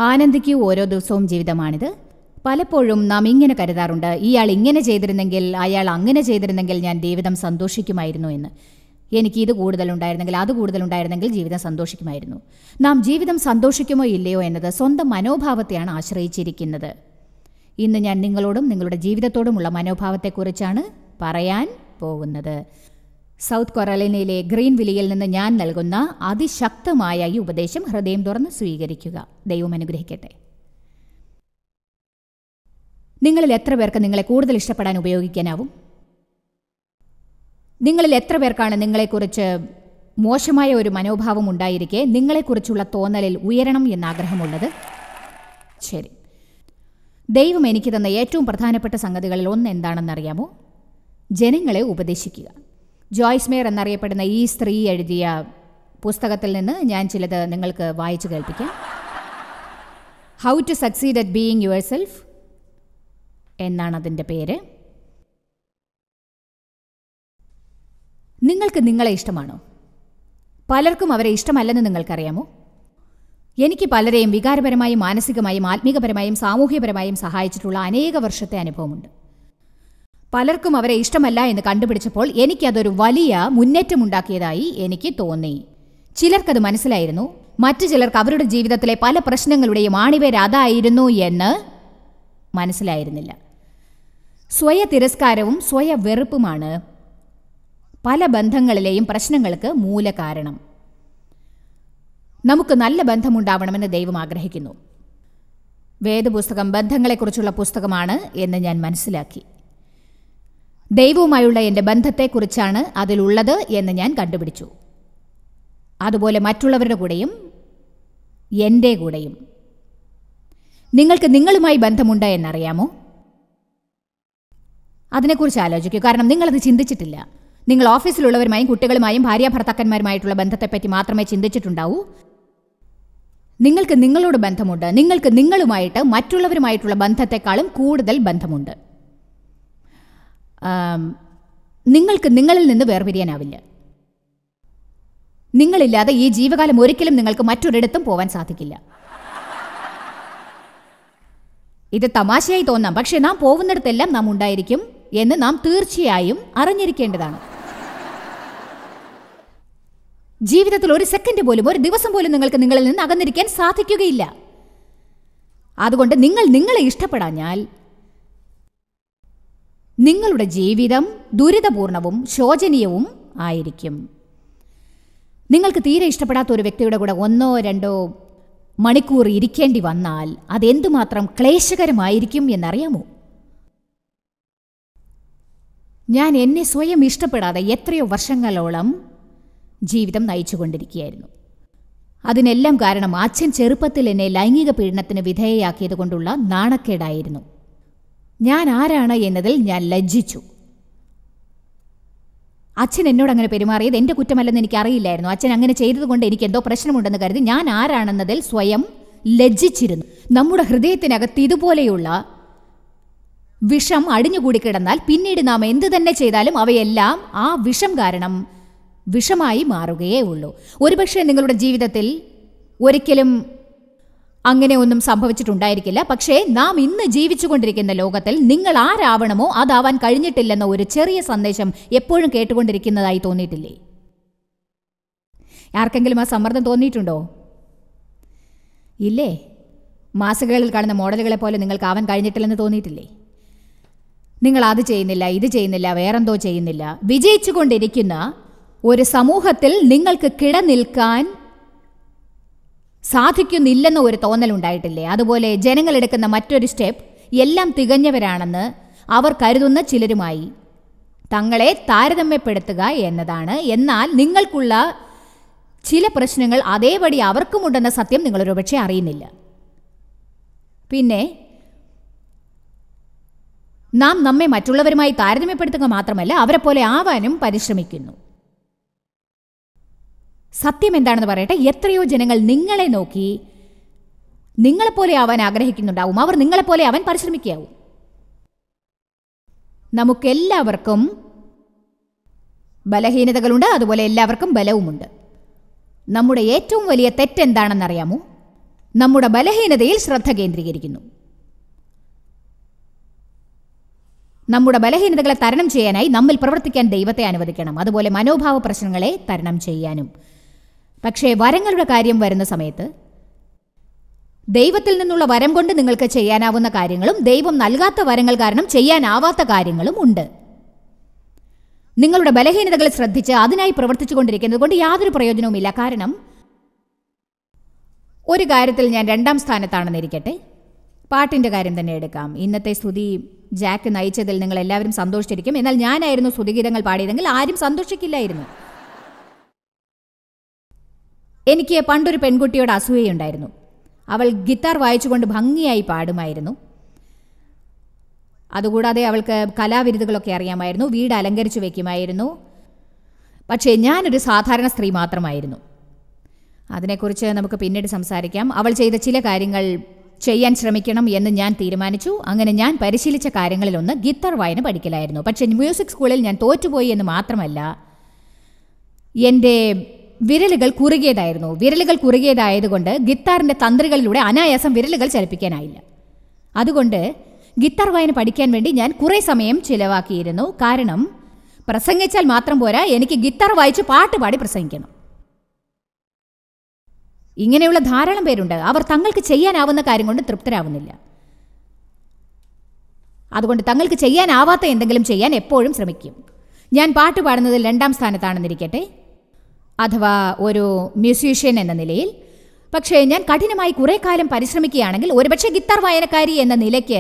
ആനന്ദിക്കൂ ഓരോ ദിവസവും ജീവിതമാണിത് പലപ്പോഴും നാം ഇങ്ങനെ കരുതാറുണ്ട് ഇയാൾ ഇങ്ങനെ ചെയ്തിരുന്നെങ്കിൽ അയാൾ അങ്ങനെ ചെയ്തിരുന്നെങ്കിൽ ഞാൻ ജീവിതം സന്തോഷിക്കുമായിരുന്നു എന്ന് എനിക്ക് ഇത് കൂടുതലുണ്ടായിരുന്നെങ്കിൽ അത് കൂടുതലുണ്ടായിരുന്നെങ്കിൽ ജീവിതം സന്തോഷിക്കുമായിരുന്നു നാം ജീവിതം സന്തോഷിക്കുമോ ഇല്ലയോ എന്നത് സ്വന്തം മനോഭാവത്തെയാണ് ആശ്രയിച്ചിരിക്കുന്നത് ഇന്ന് ഞാൻ നിങ്ങളോടും നിങ്ങളുടെ ജീവിതത്തോടുമുള്ള മനോഭാവത്തെക്കുറിച്ചാണ് പറയാൻ പോകുന്നത് സൗത്ത് കൊറലിനയിലെ ഗ്രീൻ വിലിയിൽ നിന്ന് ഞാൻ നൽകുന്ന അതിശക്തമായ ഈ ഉപദേശം ഹൃദയം തുറന്ന് സ്വീകരിക്കുക ദൈവം അനുഗ്രഹിക്കട്ടെ നിങ്ങളിൽ എത്ര പേർക്ക് നിങ്ങളെ കൂടുതൽ ഇഷ്ടപ്പെടാൻ ഉപയോഗിക്കാനാവും നിങ്ങളിൽ എത്ര പേർക്കാണ് നിങ്ങളെക്കുറിച്ച് മോശമായ ഒരു മനോഭാവം ഉണ്ടായിരിക്കെ നിങ്ങളെക്കുറിച്ചുള്ള തോന്നലിൽ ഉയരണം എന്ന ആഗ്രഹമുള്ളത് ശരി ദൈവം എനിക്ക് തന്ന ഏറ്റവും പ്രധാനപ്പെട്ട സംഗതികളിൽ ഒന്ന് എന്താണെന്നറിയാമോ ജനങ്ങളെ ഉപദേശിക്കുക ജോയ്സ് മേയർ എന്നറിയപ്പെടുന്ന ഈ സ്ത്രീ എഴുതിയ പുസ്തകത്തിൽ നിന്ന് ഞാൻ ചിലത് നിങ്ങൾക്ക് വായിച്ചു കേൾപ്പിക്കാം how to succeed at being yourself എന്നാണ് അതിൻ്റെ പേര് നിങ്ങൾക്ക് നിങ്ങളെ ഇഷ്ടമാണോ പലർക്കും അവരെ ഇഷ്ടമല്ലെന്ന് നിങ്ങൾക്കറിയാമോ എനിക്ക് പലരെയും വികാരപരമായും മാനസികമായും ആത്മീകപരമായും സാമൂഹ്യപരമായും സഹായിച്ചിട്ടുള്ള അനേക വർഷത്തെ അനുഭവമുണ്ട് പലർക്കും അവരെ ഇഷ്ടമല്ല എന്ന് കണ്ടുപിടിച്ചപ്പോൾ എനിക്കതൊരു വലിയ മുന്നേറ്റമുണ്ടാക്കിയതായി എനിക്ക് തോന്നി ചിലർക്കത് മനസ്സിലായിരുന്നു മറ്റു ചിലർക്ക് അവരുടെ ജീവിതത്തിലെ പല പ്രശ്നങ്ങളുടെയും ആണിവേര് അതായിരുന്നു എന്ന് മനസ്സിലായിരുന്നില്ല സ്വയ തിരസ്കാരവും സ്വയ വെറുപ്പുമാണ് പല ബന്ധങ്ങളിലെയും പ്രശ്നങ്ങൾക്ക് മൂലകാരണം നമുക്ക് നല്ല ബന്ധമുണ്ടാവണമെന്ന് ദൈവം ആഗ്രഹിക്കുന്നു വേദപുസ്തകം ബന്ധങ്ങളെക്കുറിച്ചുള്ള പുസ്തകമാണ് എന്ന് ഞാൻ മനസ്സിലാക്കി ദൈവവുമായുള്ള എൻ്റെ ബന്ധത്തെക്കുറിച്ചാണ് അതിലുള്ളത് എന്ന് ഞാൻ കണ്ടുപിടിച്ചു അതുപോലെ മറ്റുള്ളവരുടെ കൂടെയും എൻ്റെ കൂടെയും നിങ്ങൾക്ക് നിങ്ങളുമായി ബന്ധമുണ്ട് എന്നറിയാമോ അതിനെക്കുറിച്ച് ആലോചിക്കൂ കാരണം നിങ്ങളത് ചിന്തിച്ചിട്ടില്ല നിങ്ങൾ ഓഫീസിലുള്ളവരുമായും കുട്ടികളുമായും ഭാര്യ ഭർത്താക്കന്മാരുമായിട്ടുള്ള ബന്ധത്തെപ്പറ്റി മാത്രമേ ചിന്തിച്ചിട്ടുണ്ടാവൂ നിങ്ങൾക്ക് നിങ്ങളോട് ബന്ധമുണ്ട് നിങ്ങൾക്ക് നിങ്ങളുമായിട്ട് മറ്റുള്ളവരുമായിട്ടുള്ള ബന്ധത്തെക്കാളും കൂടുതൽ ബന്ധമുണ്ട് ആം, നിങ്ങൾക്ക് നിങ്ങളിൽ നിന്ന് വേർപിരിയാനാവില്ല നിങ്ങളില്ലാതെ ഈ ജീവകാലം ഒരിക്കലും നിങ്ങൾക്ക് മറ്റൊരിടത്തും പോവാൻ സാധിക്കില്ല ഇത് തമാശയായി തോന്നാം പക്ഷേ നാം പോകുന്നിടത്തെല്ലാം നാം ഉണ്ടായിരിക്കും എന്ന് നാം തീർച്ചയായും അറിഞ്ഞിരിക്കേണ്ടതാണ് ജീവിതത്തിൽ ഒരു സെക്കൻഡ് പോലും ഒരു ദിവസം പോലും നിങ്ങൾക്ക് നിങ്ങളിൽ നിന്ന് അകന്നിരിക്കാൻ സാധിക്കുകയില്ല അതുകൊണ്ട് നിങ്ങൾ നിങ്ങളെ ഇഷ്ടപ്പെടാഞ്ഞാൽ നിങ്ങളുടെ ജീവിതം ദുരിതപൂർണവും ശോചനീയവും ആയിരിക്കും നിങ്ങൾക്ക് തീരെ ഇഷ്ടപ്പെടാത്ത ഒരു വ്യക്തിയുടെ കൂടെ ഒന്നോ രണ്ടോ മണിക്കൂർ ഇരിക്കേണ്ടി വന്നാൽ അതെന്തുമാത്രം ക്ലേശകരമായിരിക്കും എന്നറിയാമോ ഞാൻ എന്നെ സ്വയം ഇഷ്ടപ്പെടാതെ എത്രയോ വർഷങ്ങളോളം ജീവിതം നയിച്ചുകൊണ്ടിരിക്കുകയായിരുന്നു അതിനെല്ലാം കാരണം അച്ഛൻ ചെറുപ്പത്തിൽ എന്നെ ലൈംഗിക പീഡനത്തിന് വിധേയയാക്കിയത് കൊണ്ടുള്ള നാണക്കേടായിരുന്നു ഞാൻ ആരാണ് എന്നതിൽ ഞാൻ ലജ്ജിച്ചു അച്ഛൻ എന്നോട് അങ്ങനെ പെരുമാറിയത് എൻ്റെ കുറ്റമല്ലെന്ന് എനിക്ക് അറിയില്ലായിരുന്നു അച്ഛൻ അങ്ങനെ ചെയ്തതുകൊണ്ട് എനിക്ക് എന്തോ പ്രശ്നമുണ്ടെന്ന് കരുതി ഞാൻ ആരാണെന്നതിൽ സ്വയം ലജ്ജിച്ചിരുന്നു നമ്മുടെ ഹൃദയത്തിനകത്ത് ഇതുപോലെയുള്ള വിഷം അടിഞ്ഞുകൂടി കിടന്നാൽ പിന്നീട് നാം എന്തു തന്നെ ചെയ്താലും അവയെല്ലാം ആ വിഷം കാരണം വിഷമായി മാറുകയേ ഉള്ളൂ ഒരുപക്ഷെ നിങ്ങളുടെ ജീവിതത്തിൽ ഒരിക്കലും അങ്ങനെ ഒന്നും സംഭവിച്ചിട്ടുണ്ടായിരിക്കില്ല പക്ഷേ നാം ഇന്ന് ജീവിച്ചുകൊണ്ടിരിക്കുന്ന ലോകത്തിൽ നിങ്ങൾ ആരാവണമോ അതാവാൻ കഴിഞ്ഞിട്ടില്ലെന്ന ഒരു ചെറിയ സന്ദേശം എപ്പോഴും കേട്ടുകൊണ്ടിരിക്കുന്നതായി തോന്നിയിട്ടില്ലേ ആർക്കെങ്കിലും ആ സമ്മർദ്ദം തോന്നിയിട്ടുണ്ടോ ഇല്ലേ മാസികകളിൽ കാണുന്ന മോഡലുകളെ പോലെ നിങ്ങൾക്ക് ആവാൻ കഴിഞ്ഞിട്ടില്ലെന്ന് തോന്നിയിട്ടില്ലേ നിങ്ങൾ അത് ചെയ്യുന്നില്ല ഇത് ചെയ്യുന്നില്ല വേറെന്തോ ചെയ്യുന്നില്ല വിജയിച്ചുകൊണ്ടിരിക്കുന്ന ഒരു സമൂഹത്തിൽ നിങ്ങൾക്ക് കിടനിൽക്കാൻ സാധിക്കുന്നില്ലെന്ന ഒരു തോന്നലുണ്ടായിട്ടില്ലേ അതുപോലെ ജനങ്ങൾ എടുക്കുന്ന മറ്റൊരു സ്റ്റെപ്പ് എല്ലാം തികഞ്ഞവരാണെന്ന് അവർ കരുതുന്ന ചിലരുമായി തങ്ങളെ താരതമ്യപ്പെടുത്തുക എന്നതാണ് എന്നാൽ നിങ്ങൾക്കുള്ള ചില പ്രശ്നങ്ങൾ അതേപടി അവർക്കുമുണ്ടെന്ന സത്യം നിങ്ങൾ ഒരുപക്ഷെ അറിയുന്നില്ല പിന്നെ നാം നമ്മെ മറ്റുള്ളവരുമായി താരതമ്യപ്പെടുത്തുക മാത്രമല്ല അവരെ പോലെ ആവാനും പരിശ്രമിക്കുന്നു സത്യം എന്താണെന്ന് പറയട്ടെ എത്രയോ ജനങ്ങൾ നിങ്ങളെ നോക്കി നിങ്ങളെപ്പോലെ ആവാൻ ആഗ്രഹിക്കുന്നുണ്ടാവും അവർ നിങ്ങളെപ്പോലെ ആവാൻ പരിശ്രമിക്കാവും നമുക്കെല്ലാവർക്കും ബലഹീനതകളുണ്ട് അതുപോലെ എല്ലാവർക്കും ബലവുമുണ്ട് നമ്മുടെ ഏറ്റവും വലിയ തെറ്റെന്താണെന്നറിയാമോ നമ്മുടെ ബലഹീനതയിൽ ശ്രദ്ധ കേന്ദ്രീകരിക്കുന്നു നമ്മുടെ ബലഹീനതകളെ തരണം ചെയ്യാനായി നമ്മിൽ പ്രവർത്തിക്കാൻ ദൈവത്തെ അനുവദിക്കണം അതുപോലെ മനോഭാവ പ്രശ്നങ്ങളെ തരണം ചെയ്യാനും പക്ഷേ വരങ്ങളുടെ കാര്യം വരുന്ന സമയത്ത് ദൈവത്തിൽ നിന്നുള്ള വരം കൊണ്ട് നിങ്ങൾക്ക് ചെയ്യാനാവുന്ന കാര്യങ്ങളും ദൈവം നൽകാത്ത വരങ്ങൾ കാരണം ചെയ്യാനാവാത്ത കാര്യങ്ങളും ഉണ്ട് നിങ്ങളുടെ ബലഹീനതകൾ ശ്രദ്ധിച്ച് അതിനായി പ്രവർത്തിച്ചു കൊണ്ടിരിക്കുന്നത് കൊണ്ട് യാതൊരു പ്രയോജനവുമില്ല കാരണം ഒരു കാര്യത്തിൽ ഞാൻ രണ്ടാം സ്ഥാനത്താണെന്നിരിക്കട്ടെ പാട്ടിൻ്റെ കാര്യം തന്നെ എടുക്കാം ഇന്നത്തെ സ്തുതി ജാക്ക് നയിച്ചതിൽ നിങ്ങൾ എല്ലാവരും സന്തോഷിച്ചിരിക്കും എന്നാൽ ഞാനായിരുന്നു സ്തുതിഗീതങ്ങൾ പാടിയതെങ്കിൽ ആരും സന്തോഷിക്കില്ലായിരുന്നു എനിക്ക് പണ്ടൊരു പെൺകുട്ടിയോട് അസൂയയുണ്ടായിരുന്നു അവൾ ഗിത്താർ വായിച്ചുകൊണ്ട് ഭംഗിയായി പാടുമായിരുന്നു അതുകൂടാതെ അവൾക്ക് കലാവിരുതുകളൊക്കെ അറിയാമായിരുന്നു വീട് അലങ്കരിച്ചു വെക്കുമായിരുന്നു പക്ഷേ ഞാനൊരു സാധാരണ സ്ത്രീ മാത്രമായിരുന്നു അതിനെക്കുറിച്ച് നമുക്ക് പിന്നീട് സംസാരിക്കാം അവൾ ചെയ്ത ചില കാര്യങ്ങൾ ചെയ്യാൻ ശ്രമിക്കണം എന്ന് ഞാൻ തീരുമാനിച്ചു അങ്ങനെ ഞാൻ പരിശീലിച്ച കാര്യങ്ങളിലൊന്ന് ഗിത്താർ വായന പഠിക്കലായിരുന്നു പക്ഷേ മ്യൂസിക് സ്കൂളിൽ ഞാൻ തോറ്റുപോയി എന്ന് മാത്രമല്ല എൻ്റെ വിരലുകൾ കുറുകിയതായിരുന്നു വിരലുകൾ കുറുകിയതായതുകൊണ്ട് ഗിത്താറിൻ്റെ തന്ത്രികളിലൂടെ അനായാസം വിരലുകൾ ചലിപ്പിക്കാനായില്ല അതുകൊണ്ട് ഗിത്താർ വായന പഠിക്കാൻ വേണ്ടി ഞാൻ കുറേ സമയം ചിലവാക്കിയിരുന്നു കാരണം പ്രസംഗിച്ചാൽ മാത്രം പോരാ എനിക്ക് ഗിത്താർ വായിച്ച് പാട്ട് പാടി പ്രസംഗിക്കണം ഇങ്ങനെയുള്ള ധാരാളം പേരുണ്ട് അവർ തങ്ങൾക്ക് ചെയ്യാനാവുന്ന കാര്യം കൊണ്ട് തൃപ്തരാവുന്നില്ല അതുകൊണ്ട് തങ്ങൾക്ക് ചെയ്യാനാവാത്ത എന്തെങ്കിലും ചെയ്യാൻ എപ്പോഴും ശ്രമിക്കും ഞാൻ പാട്ട് പാടുന്നതിൽ രണ്ടാം സ്ഥാനത്താണെന്നിരിക്കട്ടെ അഥവാ ഒരു മ്യൂസീഷ്യൻ എന്ന നിലയിൽ പക്ഷേ ഞാൻ കഠിനമായി കുറേ കാലം പരിശ്രമിക്കുകയാണെങ്കിൽ ഒരുപക്ഷെ ഗിത്താർ വായനക്കാരി എന്ന നിലയ്ക്ക്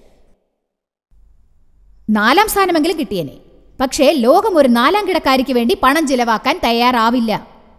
നാലാം സ്ഥാനമെങ്കിലും കിട്ടിയേനെ പക്ഷേ ലോകം ഒരു നാലാം കിടക്കാരിക്ക് വേണ്ടി പണം ചിലവാക്കാൻ തയ്യാറാവില്ല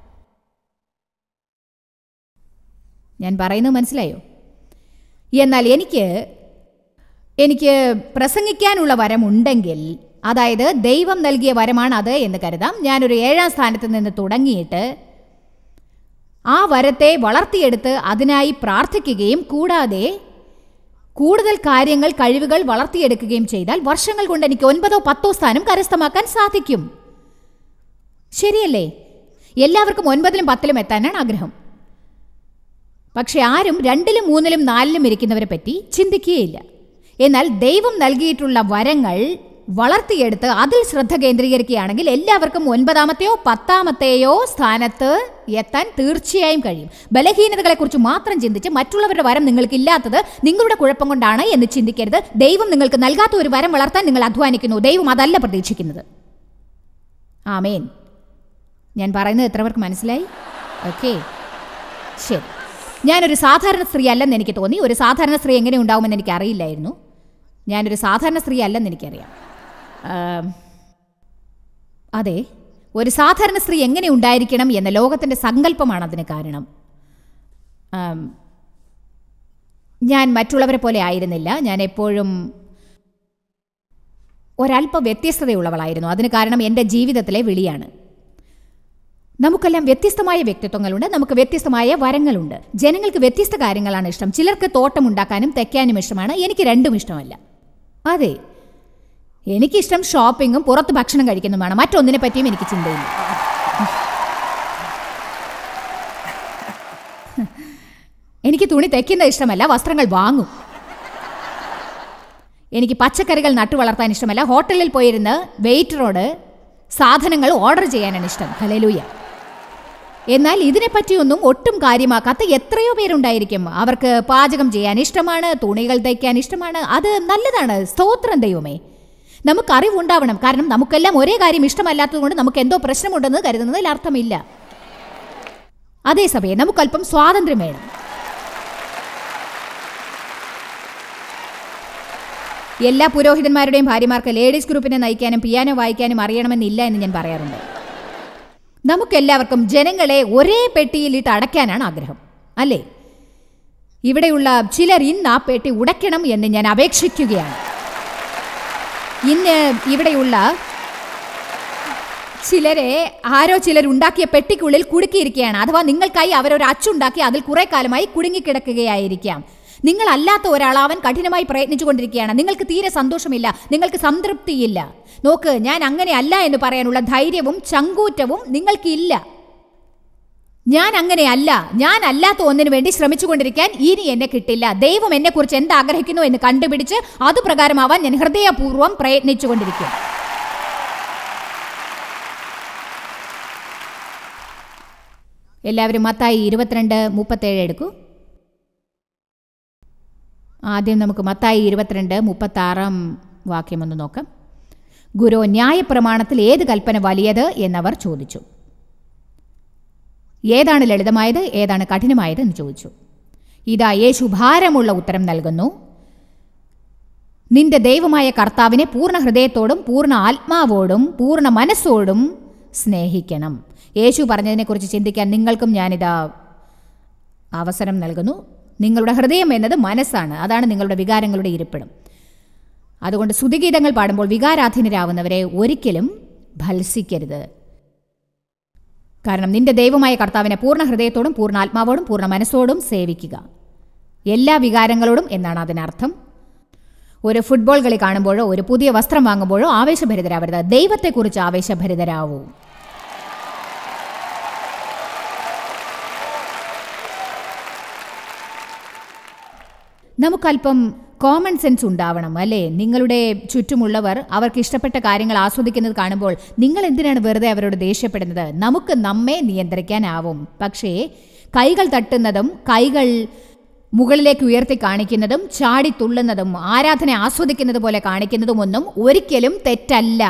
ഞാൻ പറയുന്നത് മനസ്സിലായോ എന്നാൽ എനിക്ക് എനിക്ക് പ്രസംഗിക്കാനുള്ള വരമുണ്ടെങ്കിൽ അതായത് ദൈവം നൽകിയ വരമാണ് അത് എന്ന് കരുതാം ഞാനൊരു ഏഴാം സ്ഥാനത്ത് നിന്ന് തുടങ്ങിയിട്ട് ആ വരത്തെ വളർത്തിയെടുത്ത് അതിനായി പ്രാർത്ഥിക്കുകയും കൂടാതെ കൂടുതൽ കാര്യങ്ങൾ കഴിവുകൾ വളർത്തിയെടുക്കുകയും ചെയ്താൽ വർഷങ്ങൾ കൊണ്ട് എനിക്ക് ഒൻപതോ പത്തോ സ്ഥാനം കരസ്ഥമാക്കാൻ സാധിക്കും ശരിയല്ലേ എല്ലാവർക്കും ഒൻപതിലും പത്തിലും എത്താനാണ് ആഗ്രഹം പക്ഷെ ആരും രണ്ടിലും മൂന്നിലും നാലിലും ഇരിക്കുന്നവരെ പറ്റി ചിന്തിക്കുകയില്ല എന്നാൽ ദൈവം നൽകിയിട്ടുള്ള വരങ്ങൾ വളർത്തിയെടുത്ത് അതിൽ ശ്രദ്ധ കേന്ദ്രീകരിക്കുകയാണെങ്കിൽ എല്ലാവർക്കും ഒൻപതാമത്തെയോ പത്താമത്തെയോ സ്ഥാനത്ത് എത്താൻ തീർച്ചയായും കഴിയും ബലഹീനതകളെക്കുറിച്ച് മാത്രം ചിന്തിച്ച് മറ്റുള്ളവരുടെ വരം നിങ്ങൾക്കില്ലാത്തത് നിങ്ങളുടെ കുഴപ്പം കൊണ്ടാണ് എന്ന് ചിന്തിക്കരുത് ദൈവം നിങ്ങൾക്ക് നൽകാത്ത ഒരു വരം വളർത്താൻ നിങ്ങൾ അധ്വാനിക്കുന്നു ദൈവം അതല്ല പ്രതീക്ഷിക്കുന്നത് ആമേൻ ഞാൻ പറയുന്നത് എത്ര പേർക്ക് മനസ്സിലായി ഓക്കെ ശരി ഞാനൊരു സാധാരണ സ്ത്രീ അല്ലെന്ന് എനിക്ക് തോന്നി ഒരു സാധാരണ സ്ത്രീ എങ്ങനെ ഉണ്ടാവുമെന്ന് എനിക്ക് അറിയില്ലായിരുന്നു ഞാനൊരു സാധാരണ സ്ത്രീ അല്ലെന്ന് എനിക്കറിയാം ആം, അതെ ഒരു സാധാരണ സ്ത്രീ എങ്ങനെ ഉണ്ടായിരിക്കണം എന്ന ലോകത്തിൻ്റെ സങ്കല്പമാണ് അതിന് കാരണം ആം, ഞാൻ മറ്റുള്ളവരെ പോലെ ആയിരുന്നില്ല ഞാൻ എപ്പോഴും ഒരല്പ വ്യത്യസ്തതയുള്ളവളായിരുന്നു അതിന് കാരണം എൻ്റെ ജീവിതത്തിലെ വിളിയാണ് നമുക്കെല്ലാം വ്യത്യസ്തമായ വ്യക്തിത്വങ്ങളുണ്ട് നമുക്ക് വ്യത്യസ്തമായ വരങ്ങളുണ്ട് ജനങ്ങൾക്ക് വ്യത്യസ്ത കാര്യങ്ങളാണ് ഇഷ്ടം ചിലർക്ക് തോട്ടം ഉണ്ടാക്കാനും തെക്കാനും ഇഷ്ടമാണ് എനിക്ക് രണ്ടും ഇഷ്ടമല്ല അതെ എനിക്കിഷ്ടം ഷോപ്പിങ്ങും പുറത്ത് ഭക്ഷണം കഴിക്കുന്നതുമാണ് മറ്റൊന്നിനെ പറ്റിയും എനിക്ക് ചിന്തയില്ല എനിക്ക് തുണി തെക്കുന്നത് ഇഷ്ടമല്ല വസ്ത്രങ്ങൾ വാങ്ങും എനിക്ക് പച്ചക്കറികൾ നട്ടു വളർത്താൻ ഇഷ്ടമല്ല ഹോട്ടലിൽ പോയിരുന്ന് വെയിറ്ററോട് സാധനങ്ങൾ ഓർഡർ ചെയ്യാനാണ് ഇഷ്ടം ഹലലൂയ എന്നാൽ ഇതിനെപ്പറ്റിയൊന്നും ഒട്ടും കാര്യമാക്കാത്ത എത്രയോ പേരുണ്ടായിരിക്കും അവർക്ക് പാചകം ചെയ്യാൻ ഇഷ്ടമാണ് തുണികൾ തയ്ക്കാൻ ഇഷ്ടമാണ് അത് നല്ലതാണ് സ്തോത്രം ദൈവമേ നമുക്ക് അറിവുണ്ടാവണം കാരണം നമുക്കെല്ലാം ഒരേ കാര്യം ഇഷ്ടമല്ലാത്തതുകൊണ്ട് നമുക്ക് എന്തോ പ്രശ്നമുണ്ടെന്ന് കരുതുന്നതിൽ അർത്ഥമില്ല അതേസമയം നമുക്കല്പം സ്വാതന്ത്ര്യം വേണം എല്ലാ പുരോഹിതന്മാരുടെയും ഭാര്യമാർക്ക് ലേഡീസ് ഗ്രൂപ്പിനെ നയിക്കാനും പിയാനോ വായിക്കാനും അറിയണമെന്നില്ല എന്ന് ഞാൻ പറയാറുണ്ട് നമുക്കെല്ലാവർക്കും ജനങ്ങളെ ഒരേ പെട്ടിയിലിട്ട് അടയ്ക്കാനാണ് ആഗ്രഹം അല്ലേ ഇവിടെയുള്ള ചിലർ ഇന്ന് ആ പെട്ടി ഉടയ്ക്കണം എന്ന് ഞാൻ അപേക്ഷിക്കുകയാണ് ഇന്ന് ഇവിടെയുള്ള ചിലരെ ആരോ ചിലർ ഉണ്ടാക്കിയ പെട്ടിക്കുള്ളിൽ കുടുക്കിയിരിക്കുകയാണ് അഥവാ നിങ്ങൾക്കായി അവരൊരു അച്ചുണ്ടാക്കി അതിൽ കുറെ കാലമായി കുടുങ്ങിക്കിടക്കുകയായിരിക്കാം നിങ്ങൾ അല്ലാത്ത ഒരാൾ അവൻ കഠിനമായി പ്രയത്നിച്ചുകൊണ്ടിരിക്കുകയാണ് നിങ്ങൾക്ക് തീരെ സന്തോഷമില്ല നിങ്ങൾക്ക് സംതൃപ്തിയില്ല നോക്ക് ഞാൻ അങ്ങനെ അല്ല എന്ന് പറയാനുള്ള ധൈര്യവും ചങ്കൂറ്റവും നിങ്ങൾക്കില്ല ഞാൻ അങ്ങനെയല്ല ഞാൻ അല്ലാത്ത ഒന്നിനു വേണ്ടി ശ്രമിച്ചുകൊണ്ടിരിക്കാൻ ഇനി എന്നെ കിട്ടില്ല ദൈവം എന്നെക്കുറിച്ച് എന്ത് ആഗ്രഹിക്കുന്നു എന്ന് കണ്ടുപിടിച്ച് അത് പ്രകാരമാവാൻ ഞാൻ ഹൃദയപൂർവ്വം പ്രയത്നിച്ചുകൊണ്ടിരിക്കും എല്ലാവരും മത്തായി ഇരുപത്തിരണ്ട് മുപ്പത്തേഴ് എടുക്കൂ ആദ്യം നമുക്ക് മത്തായി ഇരുപത്തിരണ്ട് മുപ്പത്താറാം വാക്യം ഒന്ന് നോക്കാം ഗുരു ന്യായപ്രമാണത്തിൽ ഏത് കൽപ്പന വലിയത് എന്നവർ ചോദിച്ചു ഏതാണ് ലളിതമായത് ഏതാണ് കഠിനമായത് എന്ന് ചോദിച്ചു ഇതാ യേശു ഭാരമുള്ള ഉത്തരം നൽകുന്നു നിന്റെ ദൈവമായ കർത്താവിനെ പൂർണ്ണ ഹൃദയത്തോടും പൂർണ്ണ ആത്മാവോടും പൂർണ്ണ മനസ്സോടും സ്നേഹിക്കണം യേശു പറഞ്ഞതിനെക്കുറിച്ച് ചിന്തിക്കാൻ നിങ്ങൾക്കും ഞാനിതാ അവസരം നൽകുന്നു നിങ്ങളുടെ ഹൃദയം എന്നത് മനസ്സാണ് അതാണ് നിങ്ങളുടെ വികാരങ്ങളുടെ ഇരിപ്പിടം അതുകൊണ്ട് സ്തുതിഗീതങ്ങൾ പാടുമ്പോൾ വികാരാധീനരാവുന്നവരെ ഒരിക്കലും ഭത്സിക്കരുത് കാരണം നിന്റെ ദൈവമായ കർത്താവിനെ പൂർണ്ണ ഹൃദയത്തോടും പൂർണ്ണ ആത്മാവോടും പൂർണ്ണ മനസ്സോടും സേവിക്കുക എല്ലാ വികാരങ്ങളോടും എന്നാണ് അതിനർത്ഥം ഒരു ഫുട്ബോൾ കളി കാണുമ്പോഴോ ഒരു പുതിയ വസ്ത്രം വാങ്ങുമ്പോഴോ ആവേശഭരിതരാവരുത് ദൈവത്തെക്കുറിച്ച് ആവേശഭരിതരാവൂ നമുക്കല്പം കോമൺ സെൻസ് ഉണ്ടാവണം അല്ലേ നിങ്ങളുടെ ചുറ്റുമുള്ളവർ അവർക്ക് ഇഷ്ടപ്പെട്ട കാര്യങ്ങൾ ആസ്വദിക്കുന്നത് കാണുമ്പോൾ നിങ്ങൾ എന്തിനാണ് വെറുതെ അവരോട് ദേഷ്യപ്പെടുന്നത് നമുക്ക് നമ്മെ നിയന്ത്രിക്കാനാവും പക്ഷേ കൈകൾ തട്ടുന്നതും കൈകൾ മുകളിലേക്ക് ഉയർത്തി കാണിക്കുന്നതും ചാടിത്തുള്ളുന്നതും ആരാധന ആസ്വദിക്കുന്നത് പോലെ കാണിക്കുന്നതും ഒന്നും ഒരിക്കലും തെറ്റല്ല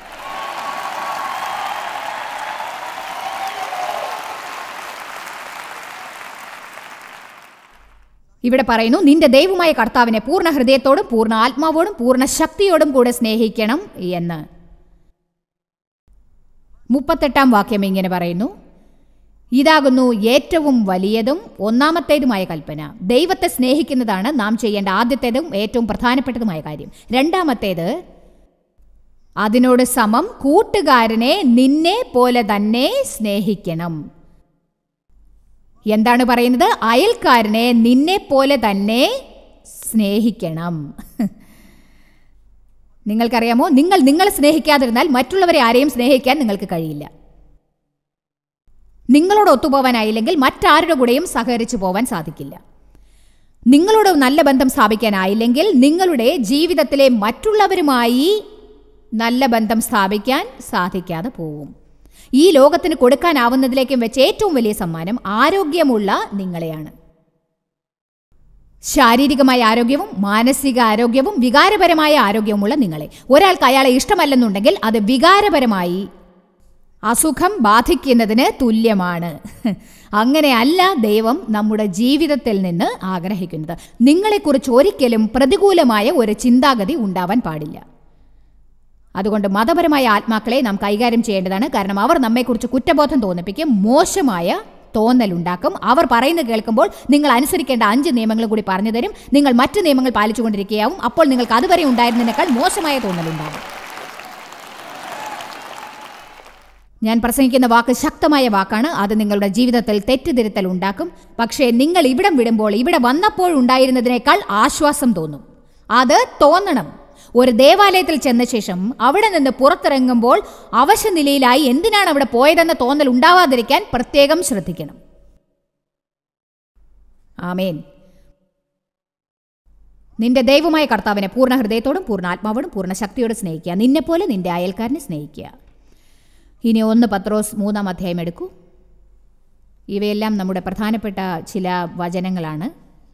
ഇവിടെ പറയുന്നു നിന്റെ ദൈവമായ കർത്താവിനെ പൂർണ്ണ ഹൃദയത്തോടും പൂർണ്ണ ആത്മാവോടും പൂർണ്ണ ശക്തിയോടും കൂടെ സ്നേഹിക്കണം എന്ന് മുപ്പത്തെട്ടാം വാക്യം ഇങ്ങനെ പറയുന്നു ഇതാകുന്നു ഏറ്റവും വലിയതും ഒന്നാമത്തേതുമായ കൽപ്പന ദൈവത്തെ സ്നേഹിക്കുന്നതാണ് നാം ചെയ്യേണ്ട ആദ്യത്തേതും ഏറ്റവും പ്രധാനപ്പെട്ടതുമായ കാര്യം രണ്ടാമത്തേത് അതിനോട് സമം കൂട്ടുകാരനെ നിന്നെ പോലെ തന്നെ സ്നേഹിക്കണം എന്താണ് പറയുന്നത് അയൽക്കാരനെ നിന്നെ പോലെ തന്നെ സ്നേഹിക്കണം നിങ്ങൾക്കറിയാമോ നിങ്ങൾ നിങ്ങളെ സ്നേഹിക്കാതിരുന്നാൽ മറ്റുള്ളവരെ ആരെയും സ്നേഹിക്കാൻ നിങ്ങൾക്ക് കഴിയില്ല നിങ്ങളോട് ഒത്തുപോകാനായില്ലെങ്കിൽ മറ്റാരുടെ കൂടെയും സഹകരിച്ചു പോവാൻ സാധിക്കില്ല നിങ്ങളോട് നല്ല ബന്ധം സ്ഥാപിക്കാനായില്ലെങ്കിൽ നിങ്ങളുടെ ജീവിതത്തിലെ മറ്റുള്ളവരുമായി നല്ല ബന്ധം സ്ഥാപിക്കാൻ സാധിക്കാതെ പോവും ഈ ലോകത്തിന് കൊടുക്കാനാവുന്നതിലേക്കും വെച്ച് ഏറ്റവും വലിയ സമ്മാനം ആരോഗ്യമുള്ള നിങ്ങളെയാണ് ശാരീരികമായ ആരോഗ്യവും മാനസിക ആരോഗ്യവും വികാരപരമായ ആരോഗ്യവുമുള്ള നിങ്ങളെ ഒരാൾക്ക് അയാളെ ഇഷ്ടമല്ലെന്നുണ്ടെങ്കിൽ അത് വികാരപരമായി അസുഖം ബാധിക്കുന്നതിന് തുല്യമാണ് അങ്ങനെയല്ല ദൈവം നമ്മുടെ ജീവിതത്തിൽ നിന്ന് ആഗ്രഹിക്കുന്നത് നിങ്ങളെക്കുറിച്ച് ഒരിക്കലും പ്രതികൂലമായ ഒരു ചിന്താഗതി ഉണ്ടാവാൻ പാടില്ല അതുകൊണ്ട് മതപരമായ ആത്മാക്കളെ നാം കൈകാര്യം ചെയ്യേണ്ടതാണ് കാരണം അവർ നമ്മെക്കുറിച്ച് കുറ്റബോധം തോന്നിപ്പിക്കും മോശമായ തോന്നലുണ്ടാക്കും അവർ പറയുന്നത് കേൾക്കുമ്പോൾ നിങ്ങൾ അനുസരിക്കേണ്ട അഞ്ച് നിയമങ്ങൾ കൂടി പറഞ്ഞു തരും നിങ്ങൾ മറ്റു നിയമങ്ങൾ പാലിച്ചുകൊണ്ടിരിക്കുകയാവും അപ്പോൾ നിങ്ങൾക്ക് അതുവരെ ഉണ്ടായിരുന്നതിനേക്കാൾ മോശമായ തോന്നലുണ്ടാകും ഞാൻ പ്രസംഗിക്കുന്ന വാക്ക് ശക്തമായ വാക്കാണ് അത് നിങ്ങളുടെ ജീവിതത്തിൽ തെറ്റുതിരുത്തൽ ഉണ്ടാക്കും പക്ഷേ നിങ്ങൾ ഇവിടം വിടുമ്പോൾ ഇവിടെ വന്നപ്പോൾ ഉണ്ടായിരുന്നതിനേക്കാൾ ആശ്വാസം തോന്നും അത് തോന്നണം ഒരു ദേവാലയത്തിൽ ചെന്ന ശേഷം അവിടെ നിന്ന് പുറത്തിറങ്ങുമ്പോൾ അവശനിലയിലായി എന്തിനാണ് അവിടെ പോയതെന്ന തോന്നൽ ഉണ്ടാവാതിരിക്കാൻ പ്രത്യേകം ശ്രദ്ധിക്കണം ആമേൻ നിന്റെ ദൈവമായ കർത്താവിനെ പൂർണ്ണ ഹൃദയത്തോടും പൂർണ്ണ ആത്മാവോടും പൂർണ്ണ ശക്തിയോടും സ്നേഹിക്കുക നിന്നെപ്പോലെ നിന്റെ അയൽക്കാരനെ സ്നേഹിക്കുക ഇനി ഒന്ന് പത്രോസ് മൂന്നാം അധ്യായം എടുക്കൂ ഇവയെല്ലാം നമ്മുടെ പ്രധാനപ്പെട്ട ചില വചനങ്ങളാണ്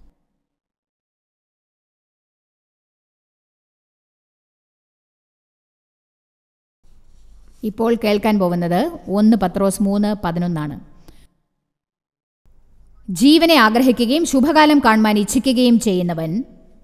ഇപ്പോൾ കേൾക്കാൻ പോകുന്നത് ഒന്ന് പത്രോസ് മൂന്ന് പതിനൊന്നാണ് ജീവനെ ആഗ്രഹിക്കുകയും ശുഭകാലം കാണുവാൻ ഇച്ഛിക്കുകയും ചെയ്യുന്നവൻ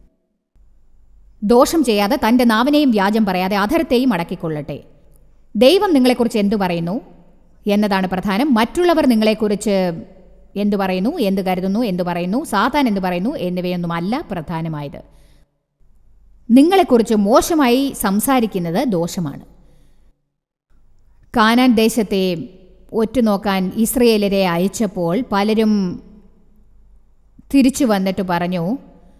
ദോഷം ചെയ്യാതെ തൻ്റെ നാവിനെയും വ്യാജം പറയാതെ അധരത്തെയും അടക്കിക്കൊള്ളട്ടെ ദൈവം നിങ്ങളെക്കുറിച്ച് എന്തു പറയുന്നു എന്നതാണ് പ്രധാനം മറ്റുള്ളവർ നിങ്ങളെക്കുറിച്ച് എന്തു പറയുന്നു എന്ത് കരുതുന്നു എന്തു പറയുന്നു സാത്താൻ എന്തു പറയുന്നു എന്നിവയൊന്നുമല്ല പ്രധാനമായത് നിങ്ങളെക്കുറിച്ച് മോശമായി സംസാരിക്കുന്നത് ദോഷമാണ് കാനാൻ ദേശത്തെ ഒറ്റുനോക്കാൻ ഇസ്രയേലരെ അയച്ചപ്പോൾ പലരും തിരിച്ചു വന്നിട്ട് പറഞ്ഞു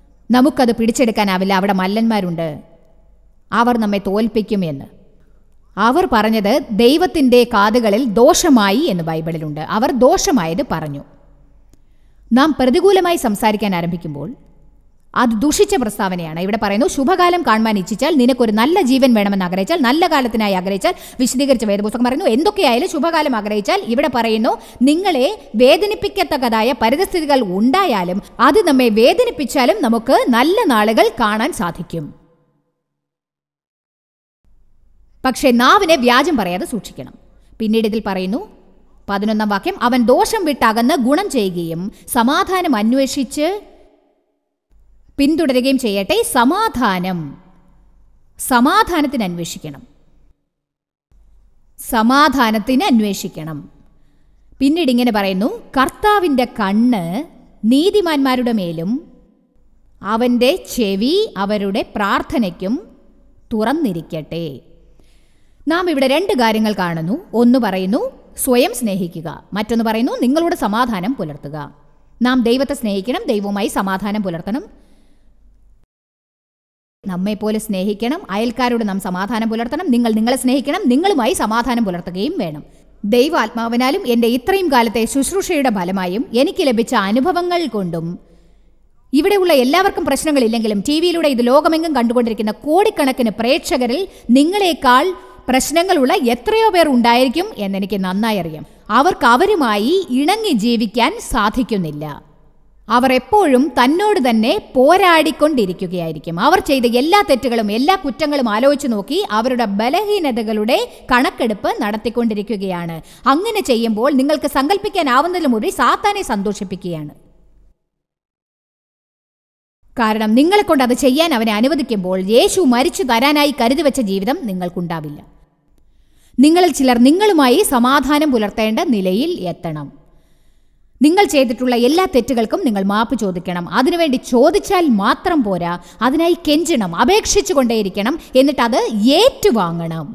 നമുക്കത് പിടിച്ചെടുക്കാനാവില്ല അവിടെ മല്ലന്മാരുണ്ട് അവർ നമ്മെ തോൽപ്പിക്കും എന്ന് അവർ പറഞ്ഞത് ദൈവത്തിൻ്റെ കാതുകളിൽ ദോഷമായി എന്ന് ബൈബിളിലുണ്ട് അവർ ദോഷമായത് പറഞ്ഞു നാം പ്രതികൂലമായി സംസാരിക്കാൻ ആരംഭിക്കുമ്പോൾ അത് ദുഷിച്ച പ്രസ്താവനയാണ് ഇവിടെ പറയുന്നു ശുഭകാലം കാണുവാൻ ഇച്ഛിച്ചാൽ നിനക്കൊരു നല്ല ജീവൻ വേണമെന്ന് ആഗ്രഹിച്ചാൽ നല്ല കാലത്തിനായി ആഗ്രഹിച്ചാൽ വിശദീകരിച്ച വേദപുസ്തകം പറയുന്നു എന്തൊക്കെയായാലും ശുഭകാലം ആഗ്രഹിച്ചാൽ ഇവിടെ പറയുന്നു നിങ്ങളെ വേദനിപ്പിക്കത്തക്കതായ പരിതസ്ഥിതികൾ ഉണ്ടായാലും അത് നമ്മെ വേദനിപ്പിച്ചാലും നമുക്ക് നല്ല നാളുകൾ കാണാൻ സാധിക്കും പക്ഷേ നാവിനെ വ്യാജം പറയാതെ സൂക്ഷിക്കണം പിന്നീട് ഇതിൽ പറയുന്നു പതിനൊന്നാം വാക്യം അവൻ ദോഷം വിട്ടകന്ന് ഗുണം ചെയ്യുകയും സമാധാനം അന്വേഷിച്ച് പിന്തുടരുകയും ചെയ്യട്ടെ സമാധാനം സമാധാനത്തിന് അന്വേഷിക്കണം സമാധാനത്തിന് അന്വേഷിക്കണം പിന്നീട് ഇങ്ങനെ പറയുന്നു കർത്താവിൻ്റെ കണ്ണ് നീതിമാന്മാരുടെ മേലും അവൻ്റെ ചെവി അവരുടെ പ്രാർത്ഥനയ്ക്കും തുറന്നിരിക്കട്ടെ നാം ഇവിടെ രണ്ട് കാര്യങ്ങൾ കാണുന്നു ഒന്ന് പറയുന്നു സ്വയം സ്നേഹിക്കുക മറ്റൊന്ന് പറയുന്നു നിങ്ങളുടെ സമാധാനം പുലർത്തുക നാം ദൈവത്തെ സ്നേഹിക്കണം ദൈവവുമായി സമാധാനം പുലർത്തണം നമ്മെപ്പോലെ സ്നേഹിക്കണം അയൽക്കാരോട് നാം സമാധാനം പുലർത്തണം നിങ്ങൾ നിങ്ങളെ സ്നേഹിക്കണം നിങ്ങളുമായി സമാധാനം പുലർത്തുകയും വേണം ദൈവാത്മാവിനാലും എൻ്റെ ഇത്രയും കാലത്തെ ശുശ്രൂഷയുടെ ഫലമായും എനിക്ക് ലഭിച്ച അനുഭവങ്ങൾ കൊണ്ടും ഇവിടെയുള്ള എല്ലാവർക്കും പ്രശ്നങ്ങളില്ലെങ്കിലും ടി വിയിലൂടെ ഇത് ലോകമെങ്ങും കണ്ടുകൊണ്ടിരിക്കുന്ന കോടിക്കണക്കിന് പ്രേക്ഷകരിൽ നിങ്ങളെക്കാൾ പ്രശ്നങ്ങളുള്ള എത്രയോ പേർ ഉണ്ടായിരിക്കും എന്നെനിക്ക് നന്നായി അറിയാം അവർക്ക് അവരുമായി ഇണങ്ങി ജീവിക്കാൻ സാധിക്കുന്നില്ല അവർ എപ്പോഴും തന്നോട് തന്നെ പോരാടിക്കൊണ്ടിരിക്കുകയായിരിക്കും അവർ ചെയ്ത എല്ലാ തെറ്റുകളും എല്ലാ കുറ്റങ്ങളും ആലോചിച്ച് നോക്കി അവരുടെ ബലഹീനതകളുടെ കണക്കെടുപ്പ് നടത്തിക്കൊണ്ടിരിക്കുകയാണ് അങ്ങനെ ചെയ്യുമ്പോൾ നിങ്ങൾക്ക് സങ്കല്പിക്കാനാവുന്നതിലുമുപരി സാത്താനെ സന്തോഷിപ്പിക്കുകയാണ് കാരണം നിങ്ങളെ കൊണ്ട് അത് ചെയ്യാൻ അവനെ അനുവദിക്കുമ്പോൾ യേശു മരിച്ചു തരാനായി കരുതി വെച്ച ജീവിതം നിങ്ങൾക്കുണ്ടാവില്ല നിങ്ങളിൽ ചിലർ നിങ്ങളുമായി സമാധാനം പുലർത്തേണ്ട നിലയിൽ എത്തണം നിങ്ങൾ ചെയ്തിട്ടുള്ള എല്ലാ തെറ്റുകൾക്കും നിങ്ങൾ മാപ്പ് ചോദിക്കണം അതിനുവേണ്ടി ചോദിച്ചാൽ മാത്രം പോരാ അതിനായി കെഞ്ചണം അപേക്ഷിച്ചു കൊണ്ടേയിരിക്കണം എന്നിട്ട് അത് ഏറ്റുവാങ്ങണം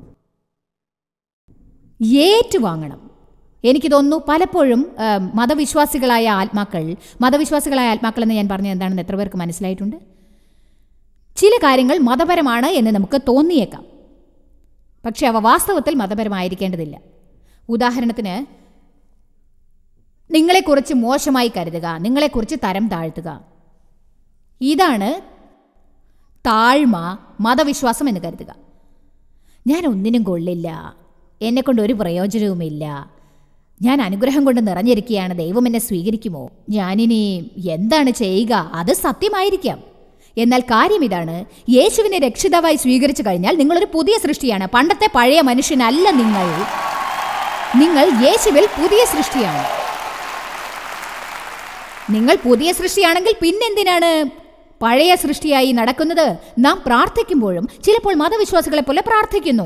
ഏറ്റുവാങ്ങണം എനിക്ക് തോന്നുന്നു പലപ്പോഴും ആ, മതവിശ്വാസികളായ ആത്മാക്കൾ മതവിശ്വാസികളായ ആത്മാക്കൾ എന്ന് ഞാൻ പറഞ്ഞത് എന്താണെന്ന് എത്ര പേർക്ക് മനസ്സിലായിട്ടുണ്ട് ചില കാര്യങ്ങൾ മതപരമാണ് എന്ന് നമുക്ക് തോന്നിയേക്കാം പക്ഷെ അവ വാസ്തവത്തിൽ മതപരമായിരിക്കേണ്ടതില്ല ഉദാഹരണത്തിന് നിങ്ങളെക്കുറിച്ച് മോശമായി കരുതുക നിങ്ങളെക്കുറിച്ച് തരം താഴ്ത്തുക ഇതാണ് താഴ്മ മതവിശ്വാസം എന്ന് കരുതുക ഞാൻ ഒന്നിനും കൊള്ളില്ല എന്നെക്കൊണ്ട് ഒരു പ്രയോജനവുമില്ല ഞാൻ അനുഗ്രഹം കൊണ്ട് നിറഞ്ഞിരിക്കുകയാണ് ദൈവം എന്നെ സ്വീകരിക്കുമോ ഞാനിനി എന്താണ് ചെയ്യുക അത് സത്യമായിരിക്കാം എന്നാൽ കാര്യം ഇതാണ് യേശുവിനെ രക്ഷിതാവായി സ്വീകരിച്ചു കഴിഞ്ഞാൽ നിങ്ങളൊരു പുതിയ സൃഷ്ടിയാണ് പണ്ടത്തെ പഴയ മനുഷ്യനല്ല നിങ്ങൾ നിങ്ങൾ യേശുവിൽ പുതിയ സൃഷ്ടിയാണ് നിങ്ങൾ പുതിയ സൃഷ്ടിയാണെങ്കിൽ പിന്നെന്തിനാണ് പഴയ സൃഷ്ടിയായി നടക്കുന്നത് നാം പ്രാർത്ഥിക്കുമ്പോഴും ചിലപ്പോൾ മതവിശ്വാസികളെ പോലെ പ്രാർത്ഥിക്കുന്നു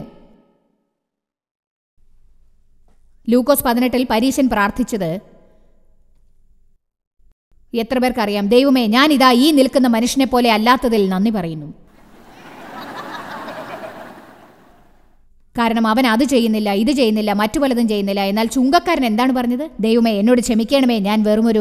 ലൂക്കോസ് പതിനെട്ടിൽ പരീശൻ പ്രാർത്ഥിച്ചത് എത്ര പേർക്കറിയാം ദൈവമേ ഞാനിതാ ഈ നിൽക്കുന്ന മനുഷ്യനെ പോലെ അല്ലാത്തതിൽ നന്ദി പറയുന്നു കാരണം അവൻ അത് ചെയ്യുന്നില്ല ഇത് ചെയ്യുന്നില്ല മറ്റു പലതും ചെയ്യുന്നില്ല എന്നാൽ ചുങ്കക്കാരൻ എന്താണ് പറഞ്ഞത് ദൈവമേ എന്നോട് ക്ഷമിക്കണമേ ഞാൻ വെറുമൊരു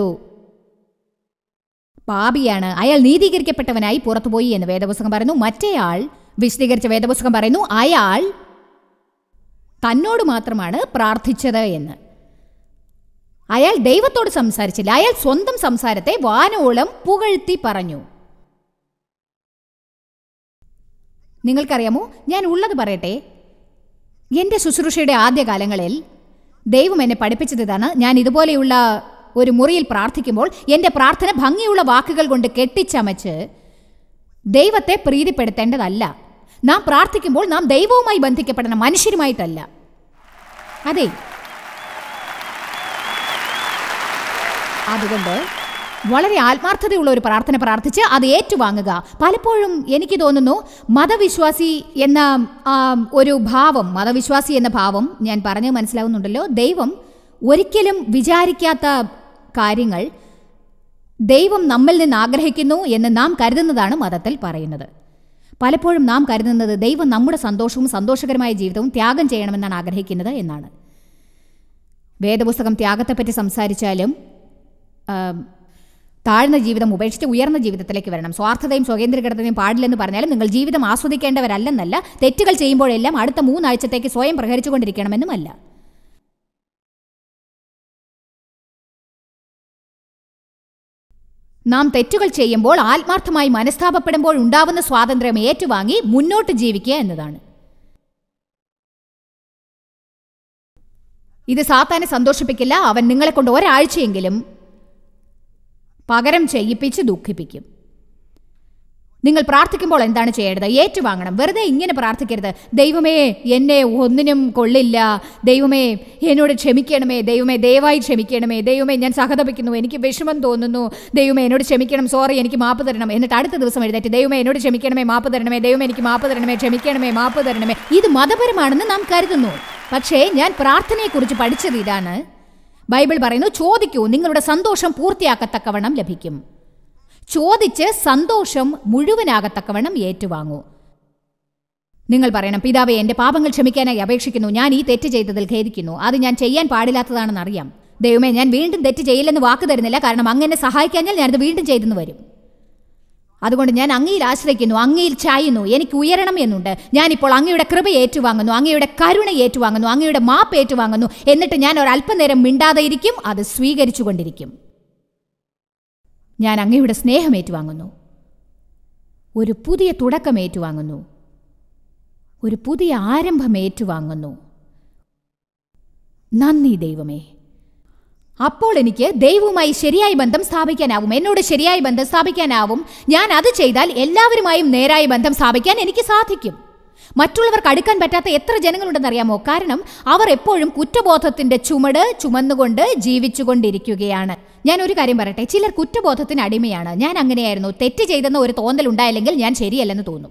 പാപിയാണ് അയാൾ നീതീകരിക്കപ്പെട്ടവനായി പുറത്തുപോയി എന്ന് വേദപുസ്തകം പറയുന്നു മറ്റേയാൾ വിശദീകരിച്ച വേദപുസ്തകം പറയുന്നു അയാൾ തന്നോട് മാത്രമാണ് പ്രാർത്ഥിച്ചത് എന്ന് അയാൾ ദൈവത്തോട് സംസാരിച്ചില്ല അയാൾ സ്വന്തം സംസാരത്തെ വാനോളം പുകഴ്ത്തി പറഞ്ഞു നിങ്ങൾക്കറിയാമോ ഞാൻ ഉള്ളത് പറയട്ടെ എൻ്റെ ശുശ്രൂഷയുടെ ആദ്യകാലങ്ങളിൽ ദൈവം എന്നെ പഠിപ്പിച്ചത് ഇതാണ് ഞാൻ ഇതുപോലെയുള്ള ഒരു മുറിയിൽ പ്രാർത്ഥിക്കുമ്പോൾ എൻ്റെ പ്രാർത്ഥന ഭംഗിയുള്ള വാക്കുകൾ കൊണ്ട് കെട്ടിച്ചമച്ച് ദൈവത്തെ പ്രീതിപ്പെടുത്തേണ്ടതല്ല നാം പ്രാർത്ഥിക്കുമ്പോൾ നാം ദൈവവുമായി ബന്ധിക്കപ്പെടണം മനുഷ്യരുമായിട്ടല്ല അതെ അതുകൊണ്ട് വളരെ ആത്മാർത്ഥതയുള്ള ഒരു പ്രാർത്ഥന പ്രാർത്ഥിച്ച് അത് ഏറ്റുവാങ്ങുക പലപ്പോഴും എനിക്ക് തോന്നുന്നു മതവിശ്വാസി എന്ന ആ, ഒരു ഭാവം മതവിശ്വാസി എന്ന ഭാവം ഞാൻ പറഞ്ഞ് മനസ്സിലാവുന്നുണ്ടല്ലോ ദൈവം ഒരിക്കലും വിചാരിക്കാത്ത കാര്യങ്ങൾ ദൈവം നമ്മിൽ നിന്ന് ആഗ്രഹിക്കുന്നു എന്ന് നാം കരുതുന്നതാണ് മതത്തിൽ പറയുന്നത് പലപ്പോഴും നാം കരുതുന്നത് ദൈവം നമ്മുടെ സന്തോഷവും സന്തോഷകരമായ ജീവിതവും ത്യാഗം ചെയ്യണമെന്നാണ് ആഗ്രഹിക്കുന്നത് എന്നാണ് വേദപുസ്തകം ത്യാഗത്തെപ്പറ്റി സംസാരിച്ചാലും ആം, താഴ്ന്ന ജീവിതം ഉപേക്ഷിച്ച് ഉയർന്ന ജീവിതത്തിലേക്ക് വരണം സ്വാർത്ഥതയും സ്വകേന്ദ്രീകൃതതയും പാടില്ലെന്ന് പറഞ്ഞാലും നിങ്ങൾ ജീവിതം ആസ്വദിക്കേണ്ടവരല്ലെന്നല്ല തെറ്റുകൾ ചെയ്യുമ്പോഴെല്ലാം അടുത്ത മൂന്നാഴ്ചത്തേക്ക് സ്വയം പ്രഹരിച്ചുകൊണ്ടിരിക്കണമെന്നുമല്ല നാം തെറ്റുകൾ ചെയ്യുമ്പോൾ ആത്മാർത്ഥമായി മനസ്താപപ്പെടുമ്പോൾ ഉണ്ടാവുന്ന സ്വാതന്ത്ര്യം ഏറ്റുവാങ്ങി മുന്നോട്ട് ജീവിക്കുക എന്നതാണ് ഇത് സാത്താനെ സന്തോഷിപ്പിക്കില്ല അവൻ നിങ്ങളെ കൊണ്ട് ഒരാഴ്ചയെങ്കിലും പകരം ചെയ്യിപ്പിച്ച് ദുഃഖിപ്പിക്കും നിങ്ങൾ പ്രാർത്ഥിക്കുമ്പോൾ എന്താണ് ചെയ്യേണ്ടത് ഏറ്റുവാങ്ങണം വെറുതെ ഇങ്ങനെ പ്രാർത്ഥിക്കരുത് ദൈവമേ എന്നെ ഒന്നിനും കൊള്ളില്ല ദൈവമേ എന്നോട് ക്ഷമിക്കണമേ ദൈവമേ ദയവായി ക്ഷമിക്കണമേ ദൈവമേ ഞാൻ സഹതപിക്കുന്നു എനിക്ക് വിഷമം തോന്നുന്നു ദൈവമേ എന്നോട് ക്ഷമിക്കണം സോറി എനിക്ക് മാപ്പ് തരണം എന്നിട്ട് അടുത്ത ദിവസം എഴുന്നേറ്റ് ദൈവമേ എന്നോട് ക്ഷമിക്കണമേ മാപ്പ് തരണമേ ദൈവമേ എനിക്ക് മാപ്പ് തരണമേ ക്ഷമിക്കണമേ മാപ്പ് തരണമേ ഇത് മതപരമാണെന്ന് നാം കരുതുന്നു പക്ഷേ ഞാൻ പ്രാർത്ഥനയെക്കുറിച്ച് പഠിച്ചത് ഇതാണ് ബൈബിൾ പറയുന്നു ചോദിക്കൂ നിങ്ങളുടെ സന്തോഷം പൂർത്തിയാക്കത്തക്കവണ്ണം ലഭിക്കും ചോദിച്ച് സന്തോഷം മുഴുവനാകത്തക്കവണ്ണം ഏറ്റുവാങ്ങൂ നിങ്ങൾ പറയണം പിതാവെ എൻ്റെ പാപങ്ങൾ ക്ഷമിക്കാനായി അപേക്ഷിക്കുന്നു ഞാൻ ഈ തെറ്റ് ചെയ്തതിൽ ഖേദിക്കുന്നു അത് ഞാൻ ചെയ്യാൻ പാടില്ലാത്തതാണെന്ന് അറിയാം ദൈവമേ ഞാൻ വീണ്ടും തെറ്റ് ചെയ്യില്ലെന്ന് വാക്ക് തരുന്നില്ല കാരണം അങ്ങനെ സഹായിക്കാഞ്ഞാൽ ഞാനത് വീണ്ടും ചെയ്തെന്ന് വരും അതുകൊണ്ട് ഞാൻ അങ്ങയിൽ ആശ്രയിക്കുന്നു അങ്ങയിൽ ചായുന്നു എനിക്ക് ഉയരണം എന്നുണ്ട് ഞാനിപ്പോൾ അങ്ങയുടെ കൃപ ഏറ്റുവാങ്ങുന്നു അങ്ങയുടെ കരുണ ഏറ്റുവാങ്ങുന്നു അങ്ങയുടെ മാപ്പ് ഏറ്റുവാങ്ങുന്നു എന്നിട്ട് ഞാൻ ഒരല്പനേരം മിണ്ടാതെ ഇരിക്കും അത് സ്വീകരിച്ചുകൊണ്ടിരിക്കും ഞാൻ അങ്ങയുടെ സ്നേഹം ഏറ്റുവാങ്ങുന്നു ഒരു പുതിയ തുടക്കം ഏറ്റുവാങ്ങുന്നു ഒരു പുതിയ ആരംഭം ഏറ്റുവാങ്ങുന്നു നന്ദി ദൈവമേ അപ്പോൾ എനിക്ക് ദൈവവുമായി ശരിയായ ബന്ധം സ്ഥാപിക്കാനാവും എന്നോട് ശരിയായ ബന്ധം സ്ഥാപിക്കാനാവും ഞാൻ അത് ചെയ്താൽ എല്ലാവരുമായും നേരായ ബന്ധം സ്ഥാപിക്കാൻ എനിക്ക് സാധിക്കും മറ്റുള്ളവർക്ക് അടുക്കാൻ പറ്റാത്ത എത്ര ജനങ്ങളുണ്ടെന്നറിയാമോ കാരണം അവർ എപ്പോഴും കുറ്റബോധത്തിന്റെ ചുമട് ചുമന്നുകൊണ്ട് ജീവിച്ചുകൊണ്ടിരിക്കുകയാണ് ഞാൻ ഒരു കാര്യം പറയട്ടെ ചിലർ കുറ്റബോധത്തിന് അടിമയാണ് ഞാൻ അങ്ങനെയായിരുന്നു തെറ്റ് ചെയ്തെന്ന് ഒരു തോന്നൽ ഉണ്ടായില്ലെങ്കിൽ ഞാൻ ശരിയല്ലെന്ന് തോന്നും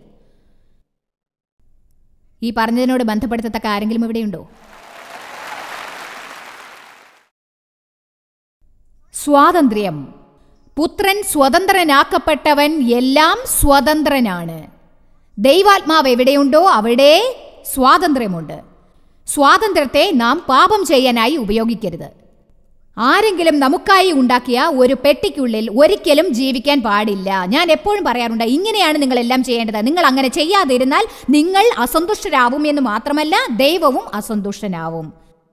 ഈ പറഞ്ഞതിനോട് ബന്ധപ്പെടുത്തത്തക്ക ആരെങ്കിലും ഇവിടെയുണ്ടോ സ്വാതന്ത്ര്യം പുത്രൻ സ്വതന്ത്രനാക്കപ്പെട്ടവൻ എല്ലാം സ്വതന്ത്രനാണ് ദൈവാത്മാവ് എവിടെയുണ്ടോ അവിടെ സ്വാതന്ത്ര്യമുണ്ട് സ്വാതന്ത്ര്യത്തെ നാം പാപം ചെയ്യാനായി ഉപയോഗിക്കരുത് ആരെങ്കിലും നമുക്കായി ഉണ്ടാക്കിയ ഒരു പെട്ടിക്കുള്ളിൽ ഒരിക്കലും ജീവിക്കാൻ പാടില്ല ഞാൻ എപ്പോഴും പറയാറുണ്ട് ഇങ്ങനെയാണ് നിങ്ങൾ എല്ലാം ചെയ്യേണ്ടത് നിങ്ങൾ അങ്ങനെ ചെയ്യാതിരുന്നാൽ നിങ്ങൾ അസന്തുഷ്ടരാവും എന്ന് മാത്രമല്ല ദൈവവും അസന്തുഷ്ടനാവും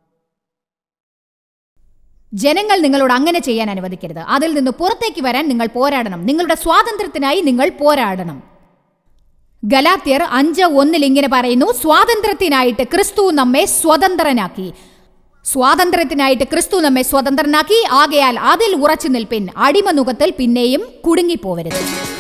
ജനങ്ങൾ നിങ്ങളോട് അങ്ങനെ ചെയ്യാൻ അനുവദിക്കരുത് അതിൽ നിന്ന് പുറത്തേക്ക് വരാൻ നിങ്ങൾ പോരാടണം നിങ്ങളുടെ സ്വാതന്ത്ര്യത്തിനായി നിങ്ങൾ പോരാടണം ഗലാത്യർ അഞ്ച് ഒന്നിൽ ഇങ്ങനെ പറയുന്നു സ്വാതന്ത്ര്യത്തിനായിട്ട് ക്രിസ്തു നമ്മെ സ്വതന്ത്രനാക്കി സ്വാതന്ത്ര്യത്തിനായിട്ട് ക്രിസ്തു നമ്മെ സ്വതന്ത്രനാക്കി ആകയാൽ അതിൽ ഉറച്ചു നിൽപ്പിൻ അടിമനുഖത്തിൽ പിന്നെയും കുടുങ്ങിപ്പോവരുത്